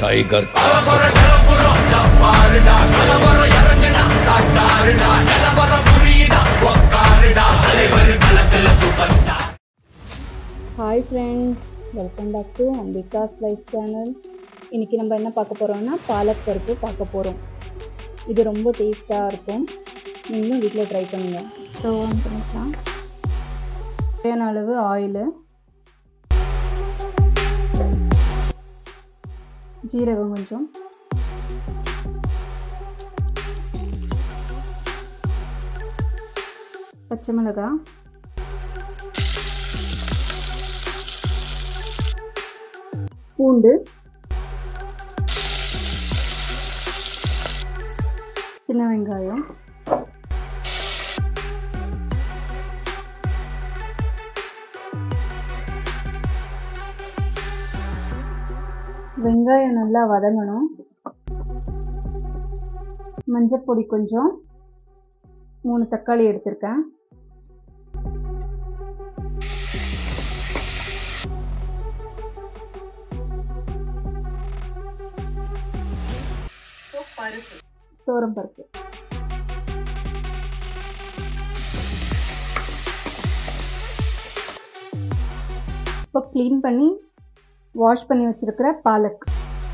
tiger hi friends welcome back to Ambika's life channel இன்றைக்கி நம்ம என்ன பார்க்க போகிறோம்னா பாலக் பருப்பு பார்க்க போகிறோம் இது ரொம்ப டேஸ்ட்டாக இருக்கும் நீங்களும் வீட்டில் ட்ரை பண்ணுங்கள் ஸ்டவ் ஆன் பண்ணிக்கலாம் தேவையான அளவு ஆயிலு ஜீரகம் கொஞ்சம் பச்சை மிளகாய் பூண்டு சின்ன வெங்காயம் வெங்காயம் நல்லா வதங்கணும் மஞ்சப்பொடி கொஞ்சம் மூணு தக்காளி எடுத்திருக்கேன் தோரம் பருப்பு இப்போ க்ளீன் பண்ணி வாஷ் பண்ணி வச்சிருக்கிற பாலக்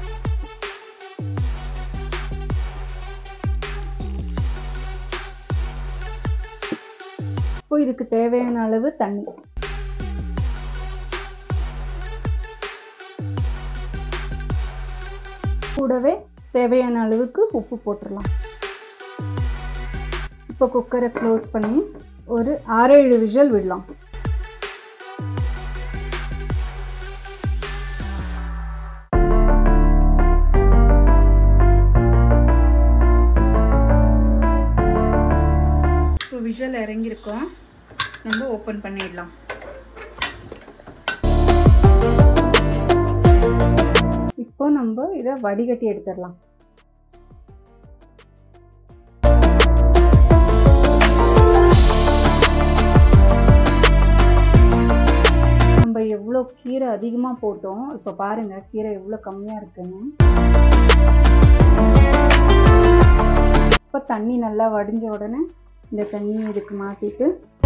இப்போ இதுக்கு தேவையான அளவு தண்ணி கூடவே தேவையான அளவுக்கு உப்பு போட்டுடலாம் இப்போ குக்கரை க்ளோஸ் பண்ணி ஒரு ஆறேழு விஜல் விடலாம் இப்போ விஜல் இறங்கியிருக்கோம் நம்ம ஓப்பன் பண்ணிடலாம் இப்போ நம்ம இதை வடிகட்டி எடுத்துடலாம் நம்ம எவ்வளோ கீரை அதிகமாக போட்டோம் இப்போ பாருங்க கீரை எவ்வளோ கம்மியாக இருக்குன்னு இப்போ தண்ணி நல்லா வடிஞ்ச உடனே இந்த தண்ணியை இதுக்கு மாற்றிட்டு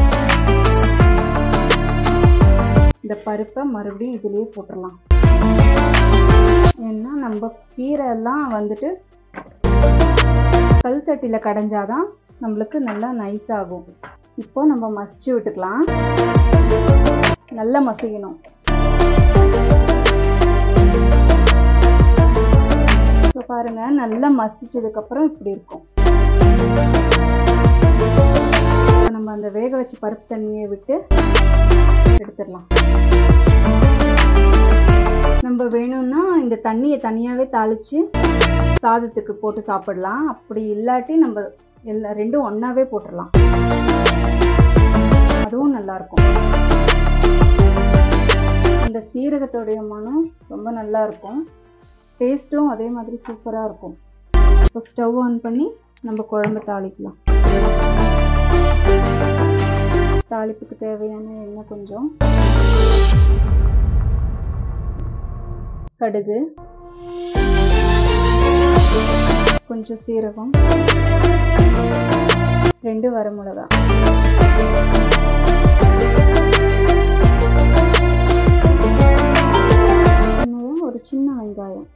இந்த பருப்பை மறுபடியும் இதுலேயே போட்டுடலாம் ஏன்னா நம்ம கீரை எல்லாம் வந்துட்டு கல் சட்டியில் கடைஞ்சாதான் நம்மளுக்கு நல்லா நைஸ் ஆகும் இப்போ நம்ம மசிச்சு விட்டுக்கலாம் நல்லா மசிக்கணும் இப்போ பாருங்க நல்லா மசிச்சதுக்கப்புறம் இப்படி இருக்கும் இப்போ நம்ம அந்த வேக வச்ச பருப்பு தண்ணியை விட்டு எடுத்துடலாம் நம்ம வேணும்னா இந்த தண்ணியை தனியாகவே தாளித்து சாதத்துக்கு போட்டு சாப்பிடலாம் அப்படி இல்லாட்டி நம்ம எல்லா ரெண்டும் ஒன்றாவே போட்டுடலாம் அதுவும் நல்லாயிருக்கும் இந்த சீரகத்தோடைய மனம் ரொம்ப நல்லா இருக்கும் டேஸ்ட்டும் அதே மாதிரி சூப்பராக இருக்கும் இப்போ ஸ்டவ் ஆன் பண்ணி நம்ம குழம்பு தாளிக்கலாம் தாளிப்புக்கு தேவையான எண்ணெய் கொஞ்சம் கடுகு கொஞ்சம் சீரகம் ரெண்டு வரமிளகா ஒரு சின்ன வெங்காயம்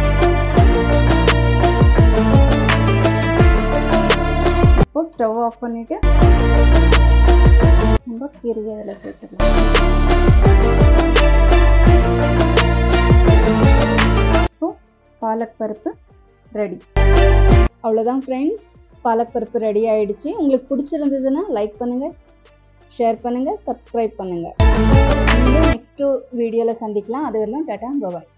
இப்போ ஸ்டவ் ஆஃப் பண்ணிட்டு நம்ம கீரையை அதில் சேர்த்துக்கலாம் இப்போ பாலக் பருப்பு ரெடி அவ்வளோதான் ஃப்ரெண்ட்ஸ் பாலக் பருப்பு ரெடி ஆயிடுச்சு உங்களுக்கு பிடிச்சிருந்ததுன்னா லைக் பண்ணுங்கள் ஷேர் பண்ணுங்கள் சப்ஸ்கிரைப் பண்ணுங்கள் நெக்ஸ்ட்டு வீடியோவில் சந்திக்கலாம் அது வரலாம் டாட்டா பபாய்